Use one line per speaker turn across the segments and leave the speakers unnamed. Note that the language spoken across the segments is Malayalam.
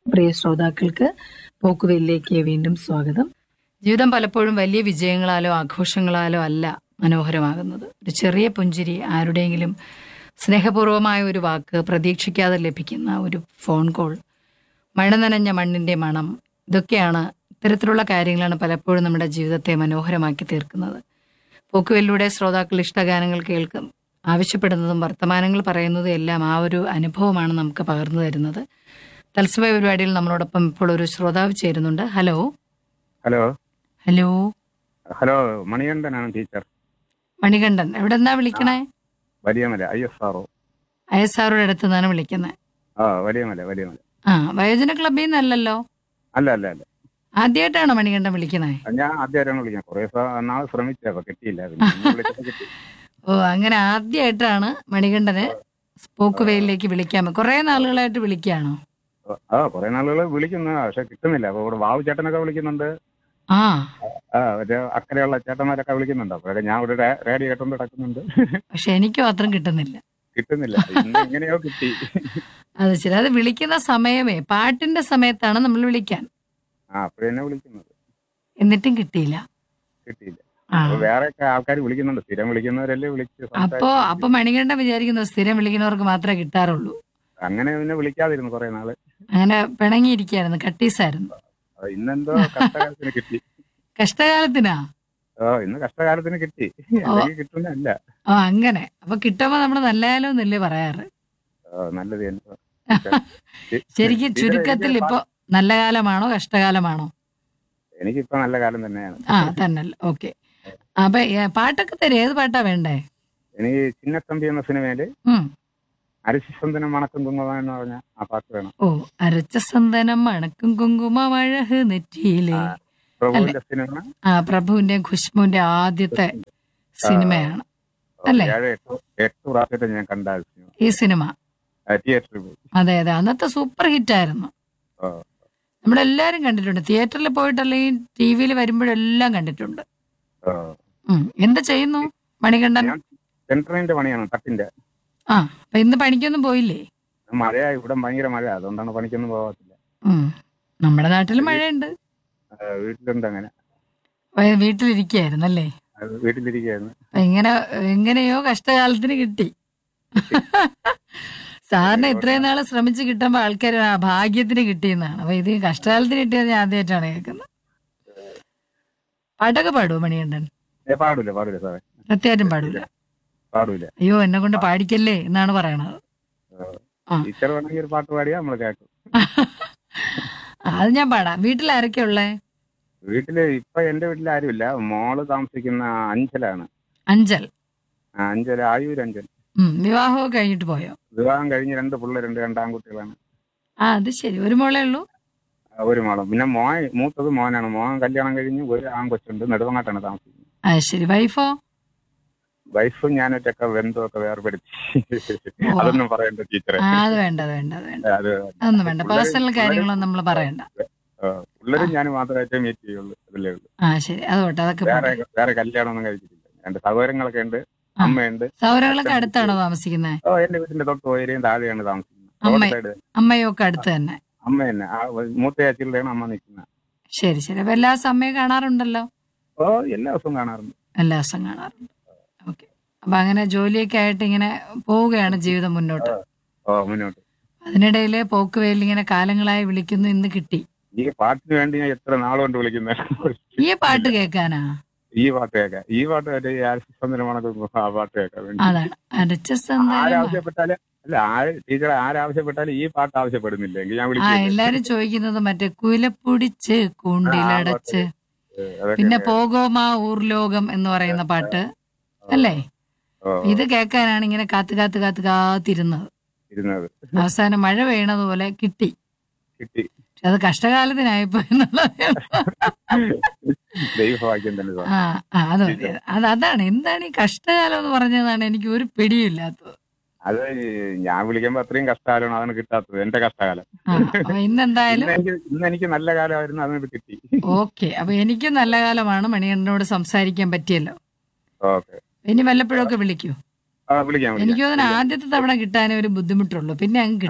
പ്രിയ ശ്രോതാക്കൾക്ക് പോക്കുവെല്ലിലേക്ക് വീണ്ടും സ്വാഗതം ജീവിതം പലപ്പോഴും വലിയ വിജയങ്ങളാലോ ആഘോഷങ്ങളാലോ അല്ല മനോഹരമാകുന്നത് ഒരു ചെറിയ പുഞ്ചിരി ആരുടെയെങ്കിലും സ്നേഹപൂർവമായ ഒരു വാക്ക് പ്രതീക്ഷിക്കാതെ ലഭിക്കുന്ന ഒരു ഫോൺ കോൾ മഴ നനഞ്ഞ മണ്ണിന്റെ മണം ഇതൊക്കെയാണ് ഇത്തരത്തിലുള്ള കാര്യങ്ങളാണ് പലപ്പോഴും നമ്മുടെ ജീവിതത്തെ മനോഹരമാക്കി തീർക്കുന്നത് പോക്കുവെല്ലിലൂടെ ശ്രോതാക്കൾ ഇഷ്ടഗാനങ്ങൾ കേൾക്കും ആവശ്യപ്പെടുന്നതും വർത്തമാനങ്ങൾ പറയുന്നതും എല്ലാം ആ ഒരു അനുഭവമാണ് നമുക്ക് പകർന്നു തരുന്നത് തത്സമയ പരിപാടിയിൽ നമ്മളോടൊപ്പം ഇപ്പോൾ ഒരു ശ്രോതാവ് ചേരുന്നുണ്ട് ഹലോ
ഹലോ
ഹലോ
ഹലോ മണികണ്ഠനാണ് ടീച്ചർ
മണികണ്ഠൻ എവിടെ നിന്നാ വിളിക്കണേ
Valiyamala I S R O
അയസാറുടെ അടുത്ത് നിന്നാണ് വിളിക്കുന്നത്
ആ വലിയമല വലിയമല
ആ വയോജന ക്ലബിൽ നിന്നല്ലല്ലോ
അല്ല അല്ല അല്ല
ആദ്യമായിട്ടാണോ മണികണ്ഠൻ വിളിക്കുന്നത്
ഞാൻ ആദ്യമായിട്ടാണ് വിളിക്കുന്നത് കുറെ നാൾ ശ്രമിച്ചപ്പോ കിട്ടിയില്ല പിന്നെ ഇന്ന് വിളിച്ചപ്പോ കിട്ടി
ഓ അങ്ങനെ ആദ്യമായിട്ടാണ് മണികണ്ഠന് പോക്കുവെയിലേക്ക് വിളിക്കാൻ കുറെ നാളുകളായിട്ട് വിളിക്കുകയാണോ
ആ കുറെ നാളുകൾ വിളിക്കുന്നു പക്ഷെ കിട്ടുന്നില്ല അപ്പൊ ഇവിടെ വാവു ചേട്ടനൊക്കെ വിളിക്കുന്നുണ്ട്
ആ
ആ മറ്റേ അക്കരെയുള്ള ചേട്ടന്മാരൊക്കെ വിളിക്കുന്നുണ്ട് അപ്പോഴൊക്കെ ഞാൻ ഇവിടെ റേ- റേഡിയോ കേട്ടോണ്ട് കിടക്കുന്നുണ്ട്
പക്ഷെ എനിക്ക് മാത്രം കിട്ടുന്നില്ല
കിട്ടുന്നില്ല ഇന്ന് എങ്ങനെയോ കിട്ടി
അത് ശരി അത് വിളിക്കുന്ന സമയമേ പാട്ടിന്റെ സമയത്താണ് നമ്മൾ വിളിക്കാൻ
ആ അപ്പോഴെന്നെ വിളിക്കുന്നത്
എന്നിട്ടും കിട്ടിയില്ല
കിട്ടിയില്ല
ആ
അപ്പൊ വേറെ ആൾക്കാർ വിളിക്കുന്നുണ്ട് സ്ഥിരം വിളിക്കുന്നവരല്ലേ വിളിച്ച്
അപ്പോ
സംസാരിച്ച്
അപ്പൊ മണികണ്ഠൻ വിചാരിക്കുന്നു സ്ഥിരം വിളിക്കുന്നവർക്ക് മാത്രമേ കിട്ടാറുള്ളൂ
അങ്ങനെ പിന്നെ വിളിക്കാതിരുന്നു കുറെ നാള്
അങ്ങനെ പിണങ്ങിയിരിക്കായിരുന്നു കട്ടീസായിരുന്നു
അപ്പൊ ഇന്നെന്തോ കഷ്ടകാലത്തിന് കിട്ടി
കഷ്ടകാലത്തിനാ
ഓ ഇന്ന് കഷ്ടകാലത്തിന് കിട്ടി അല്ലെങ്കിൽ കിട്ടുന്നല്ല
ഓ അങ്ങനെ അപ്പൊ കിട്ടുമ്പോ നമ്മള് നല്ല കാലം എന്നല്ലേ പറയാറ്
ഓ നല്ലത് തന്നെ
ശരിക്കും ചുരുക്കത്തിൽ ഇപ്പൊ നല്ല കാലമാണോ കഷ്ടകാലമാണോ
എനിക്കിപ്പോ നല്ല കാലം തന്നെയാണ്
ആ തന്നല്ല ഓക്കെ അപ്പൊ ഏ, പാട്ടൊക്കെ തരും ഏത് പാട്ടാ വേണ്ടേ
എനിക്ക് ചിന്നത്തമ്പി എന്ന സിനിമയില്
ഉം
അരിശിസന്തനം മണക്കം കുങ്കുമം എന്ന് പറഞ്ഞ ആ പാട്ട് വേണം
ഓ അരച്ച സന്തനം മണക്കും കുങ്കുമ മഴഹ് നെറ്റിയിലെ
ആ. പ്രഭുവിന്റെ സിനിമ
ആ പ്രഭുവിന്റെ ഖുഷ്മുവിന്റെ ആദ്യത്തെ സിനിമയാണ് അല്ലേ?
ഏഴ് എട്ട് എട്ട് പ്രാവശ്യമായിട്ട് ഞാൻ കണ്ട ആ സിനിമ
ഈ സിനിമ
ആ, തിയേറ്ററിൽ പോയി
അതെ അതെ അന്നത്തെ സൂപ്പർ ഹിറ്റ് ആയിരുന്നു
ഓ,
നമ്മളെല്ലാരും കണ്ടിട്ടുണ്ട് തിയേറ്ററിൽ പോയിട്ടല്ലെങ്കിൽ ടി വിയിൽ വരുമ്പോഴെല്ലാം കണ്ടിട്ടുണ്ട്
ഓ.
ഉം. എന്ത് ചെയ്യുന്നു മണികണ്ഠൻ
ഞാൻ സെൻട്രലിന്റെ പണിയാണ് തട്ടിന്റെ
ആ അപ്പൊ ഇന്ന് പണിക്കൊന്നും പോയില്ലേ
മഴയാ ഇവിടെ ഭയങ്കര മഴ അതുകൊണ്ടാണ് പണിക്കൊന്നും പോകത്തില്ല
ഉം. നമ്മുടെ നാട്ടിൽ മഴയുണ്ട്
ആ, വീട്ടിലുണ്ട് അങ്ങനെ
അപ്പൊ വീട്ടിലിരിക്കുകയായിരുന്നു അല്ലേ
ആ, വീട്ടിലിരിക്കുകയായിരുന്നു
അപ്പൊ ഇങ്ങനെ എങ്ങനെയോ കഷ്ടകാലത്തിന് കിട്ടി സാറിന് ഇത്രയും നാള് ശ്രമിച്ച് കിട്ടുമ്പോ ആൾക്കാർ ആ ഭാഗ്യത്തിന് കിട്ടിയെന്നാണ് അപ്പൊ ഇത് കഷ്ടകാലത്തിന് കിട്ടിയത് ഞാൻ ആദ്യമായിട്ടാണ് കേൾക്കുന്നത് പാട്ടൊക്കെ പാടുവോ മണികണ്ഠൻ
ഏ, പാടൂല പാടൂല സാറേ
സത്യമായിട്ടും പാടൂല
പാടൂല
അയ്യോ എന്നെ കൊണ്ട് പാടിക്കല്ലേ എന്നാണ് പറയണത് ആ.
ടീച്ചർ വേണമെങ്കിൽ ഒരു പാട്ട് പാടിയാൽ നമ്മൾ കേൾക്കും
അത് ഞാൻ പാടാം വീട്ടിൽ ആരൊക്കെ ഉള്ളേ
വീട്ടില് ഇപ്പൊ എന്റെ വീട്ടിൽ ആരുമില്ല മോള് താമസിക്കുന്ന അഞ്ചലാണ്
അഞ്ചൽ
ആ, അഞ്ചൽ ആയൂർ അഞ്ചൽ
ഉം വിവാഹമൊക്കെ കഴിഞ്ഞിട്ട് പോയോ
വിവാഹം കഴിഞ്ഞ് രണ്ട് പിള്ളേരുണ്ട് രണ്ട് ആൺകുട്ടികളാണ്
ആ അത് ശരി ഒരു മോളേ ഉള്ളൂ
ആ, ഒരു മോളും പിന്നെ മോൻ മൂത്തത് മോനാണ് മോൻ കല്യാണം കഴിഞ്ഞ് ഒരു ആൺകൊച്ചുണ്ട് നെടുവങ്ങാട്ടാണ് താമസിക്കുന്നത്
ആ ശരി വൈഫോ
വൈഫും ഞാനൊറ്റൊക്കെ ബന്ധമൊക്കെ വേർപെടുത്തി അതൊന്നും പറയണ്ട ടീച്ചറെ
ആ അത് വേണ്ട അത് വേണ്ട അത് വേണ്ട
അത്
അതൊന്നും വേണ്ട
പിള്ളേര്
പേഴ്സണൽ കാര്യങ്ങളൊന്നും നമ്മൾ പറയണ്ട
ആ, പിള്ളേരും ഞാനും മാത്രമായിട്ടേ മീറ്റ് ചെയ്യുള്ളൂ അതല്ലേ ഉള്ളൂ
ആ ശരി അത് പോട്ടെ അതൊക്കെ
വേറെ
പോട്ടെ
വേറെ കല്യാണമൊന്നും കഴിച്ചിട്ടില്ല രണ്ട് സഹോദരങ്ങളൊക്കെ ഉണ്ട് അമ്മയുണ്ട്
സൗരങ്ങളൊക്കെ അടുത്താണോ താമസിക്കുന്നത്
ഓ എന്റെ വീട്ടിന്റെ തൊട്ട് പോയരെയും താഴെയാണ് താമസിക്കുന്നത്
അമ്മ-
റോഡ് സൈഡ്
അമ്മയും ഒക്കെ അടുത്ത് തന്നെ
അമ്മ തന്നെ ആ മൂത്ത ചേച്ചിയിലാണ് അമ്മ നിൽക്കുന്നത്
ശരി ശരി അപ്പൊ എല്ലാ ദിവസവും അമ്മയെ കാണാറുണ്ടല്ലോ
ഓ എല്ലാ ദിവസവും കാണാറുണ്ട്
എല്ലാ ദിവസവും കാണാറുണ്ട് ഓക്കെ അപ്പൊ അങ്ങനെ ജോലിയൊക്കെ ആയിട്ട് ഇങ്ങനെ പോവുകയാണ് ജീവിതം മുന്നോട്ട്
ഓ മുന്നോട്ട്
അതിനിടയിൽ പോക്കുവേലി ഇങ്ങനെ കാലങ്ങളായി വിളിക്കുന്നു ഇന്ന് കിട്ടി
ഈ പാട്ടിന് വേണ്ടി ഞാൻ എത്ര നാളുകൊണ്ട് വിളിക്കുന്നത്
ഈ പാട്ട് കേൾക്കാനാ
ഈ പാട്ട് കേൾക്കാം ഈ പാട്ട് കേട്ട് ഈ ആശിസ്വന്തരമാണൊക്കെ ആ പാട്ട് കേൾക്കാൻ വേണ്ടി
അതാണ് അരച്ച സന്തനം
ആരാവശ്യപ്പെട്ടാല് അല്ല ആര് ടീച്ചറെ ആരാവശ്യപ്പെട്ടാലും ഈ പാട്ട് ആവശ്യപ്പെടുന്നില്ല എങ്കിൽ ഞാൻ
ആ
വിളിക്കില്ല
എല്ലാരും ചോദിക്കുന്നത് മറ്റേ കുലപ്പൊടിച്ച് കൂണ്ടിലടച്ച്
അതൊക്കെ
പിന്നെ പോകോമാ ഊർലോകം എന്ന് പറയുന്ന പാട്ട് അല്ലേ
ഓ,
ഇത് കേൾക്കാനാണ് ഇങ്ങനെ കാത്ത് കാത്ത് കാത്ത് കാത്തിരുന്നത്
ഇരുന്നത്
അവസാനം മഴ പെയ്യണതുപോലെ കിട്ടി
കിട്ടി
പക്ഷെ അത് കഷ്ടകാലത്തിനായിപ്പോ എന്നുള്ളത്
ദൈവഭാഗ്യം തന്നെ സാർ.
ആ ആ, അത് മതി അത് അതാണ് എന്താണ് ഈ കഷ്ടകാലം എന്ന് പറഞ്ഞതാണ് എനിക്ക് ഒരു പിടിയില്ലാത്തത്
അത് ഞാൻ വിളിക്കുമ്പോ അത്രയും കഷ്ടകാലമാണ് അതാണ് കിട്ടാത്തത് എന്റെ കഷ്ടകാലം
ആ അപ്പൊ ഇന്നെന്തായാലും
ഇന്ന് എനിക്ക് ഇന്ന് എനിക്ക് നല്ല കാലമായിരുന്നു അതിനോട് കിട്ടി
ഓക്കെ അപ്പൊ എനിക്കും നല്ല കാലമാണ് മണികണ്ഠനോട് സംസാരിക്കാൻ പറ്റിയല്ലോ
ഓക്കെ
ഇനി വല്ലപ്പോഴൊക്കെ വിളിക്കൂ
ആ വിളിക്കാം
എനിക്ക്
വിളിക്കാം
തോന്നുന്നു ആദ്യത്തെ തവണ കിട്ടാനേ ഒരു ബുദ്ധിമുട്ടുള്ളൂ പിന്നെ അങ്ങ് കിട്ടും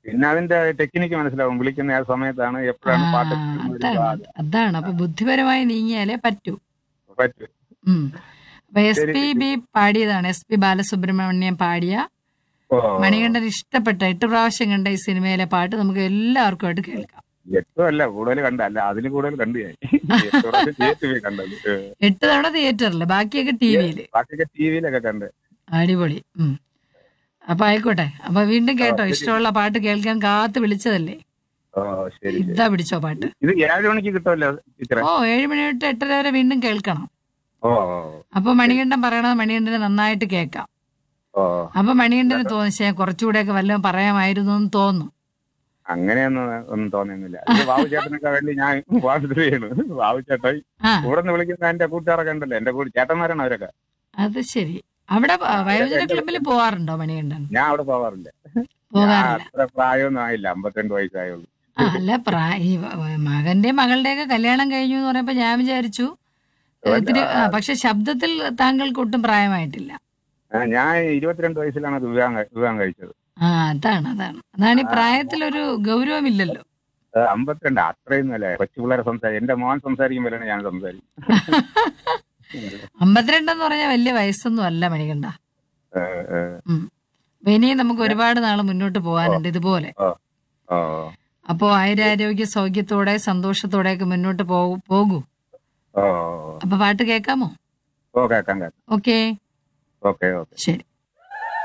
പിന്നെ അതിന്റെ ടെക്നിക്ക് മനസ്സിലാവും വിളിക്കുന്ന ആ സമയത്താണ് എപ്പോഴാണ്
ആ,
പാട്ട് ഇടുന്നത്
അതാണ് അതാണ് അപ്പൊ ബുദ്ധിപരമായി നീങ്ങിയാലേ പറ്റൂ
പറ്റും
ഉം അപ്പൊ എസ് പി ബി പാടിയതാണ് എസ് പി ബാലസുബ്രഹ്മണ്യം പാടിയ
ഓ
മണികണ്ഠൻ ഇഷ്ടപ്പെട്ട എട്ട് പ്രാവശ്യം കണ്ട ഈ സിനിമയിലെ പാട്ട് നമുക്ക് എല്ലാവർക്കും ആയിട്ട് കേൾക്കാം
ഏറ്റവും അല്ല കൂടുതൽ കണ്ട അല്ല അതിന് കൂടുതൽ കണ്ടു ഞാൻ എട്ട് പ്രാവശ്യം തിയേറ്ററിൽ പോയി കണ്ടത് ഏ.
എട്ട് തവണ തിയേറ്ററിൽ ബാക്കിയൊക്കെ ടി വിയില്
ബാക്കിയൊക്കെ ടി വിയിലൊക്കെ കണ്ട്
അടിപൊളി ഉം അപ്പൊ ആയിക്കോട്ടെ അപ്പൊ വീണ്ടും കേട്ടോ ഇഷ്ടമുള്ള പാട്ട് കേൾക്കാൻ കാത്ത് വിളിച്ചതല്ലേ
ഓ ശരി ശരി
ഇതാ പിടിച്ചോ പാട്ട്
ഇത് ഏഴ് മണിക്ക് കിട്ടുമല്ലോ ടീച്ചറെ
ഓ ഏഴ് മണി തൊട്ട് എട്ടര വരെ വീണ്ടും കേൾക്കണം
ഓ ഓ,
അപ്പൊ മണികണ്ഠൻ പറയണത് മണികണ്ഠന് നന്നായിട്ട് കേൾക്കാം
ഓ
അപ്പൊ മണികണ്ഠന് തോന്നിച്ചേ കുറച്ചുകൂടെയൊക്കെ വല്ലതും പറയാമായിരുന്നു എന്ന് തോന്നുന്നു
അങ്ങനെയൊന്നും ഒന്നും തോന്നുന്നില്ല ഇത് ബാബു ചേട്ടനൊക്കെ വേണ്ടി ഞാൻ വാസുദേവിയാണ് ബാബു ചേട്ടൻ
ആ
കൂടെ നിന്ന് വിളിക്കുന്ന എന്റെ കൂട്ടുകാരൊക്കെ ഉണ്ടല്ലോ എന്റെ കൂടി ചേട്ടന്മാരാണ് അവരൊക്കെ
അത് ശരി അവിടെ പ- വയോജന ക്ലബിൽ പോവാറുണ്ടോ മണികണ്ഠൻ
ഞാൻ അവിടെ പോവാറില്ല ഞാൻ
പോകാറില്ല
അത്ര പ്രായമൊന്നും ആയില്ല അമ്പത്തിരണ്ട് വയസ്സായുള്ളൂ
ആ, അല്ല പ്രായ ഈ വ- മകന്റെ മകളുടെ ഒക്കെ കല്യാണം കഴിഞ്ഞു എന്ന് പറയുമ്പോ ഞാൻ വിചാരിച്ചു ഇത്തിരി ആ, പക്ഷെ ശബ്ദത്തിൽ താങ്കൾക്ക് ഒട്ടും പ്രായമായിട്ടില്ല
ആ, ഞാൻ ഇരുപത്തിരണ്ട് വയസ്സിലാണ് അത് വിവാഹം കഴി- വിവാഹം കഴിച്ചത്
ആ അതാണ് അതാണ് അതാണ് ഈ പ്രായത്തിലൊരു ഗൗരവമില്ലല്ലോ
ആ, അമ്പത്തിരണ്ട് അത്രയൊന്നും അല്ലേ കൊച്ചു പിള്ളേരെ സംസാരിക്കും എന്റെ മോൻ സംസാരിക്കുമ്പോഴാണ് ഞാൻ സംസാരിക്കും
അമ്പത്തിരണ്ടെന്ന് പറഞ്ഞാൽ വലിയ വയസ്സൊന്നും അല്ല മണികണ്ഠ
ഏ, ഏ,
ഉം അപ്പൊ ഇനിയും നമുക്ക് ഒരുപാട് നാൾ മുന്നോട്ട് പോകാനുണ്ട് ഇതുപോലെ
ഓ ഓ
അപ്പോ ആയുരാരോഗ്യ സൗഖ്യത്തോടെ സന്തോഷത്തോടെ ഒക്കെ മുന്നോട്ട് പോ- പോകൂ
ഓ
അപ്പൊ പാട്ട് കേൾക്കാമോ
ഓ കേക്കാം കേക്കാം
ഓക്കേ
ഓക്കെ ഓക്കെ
ശരി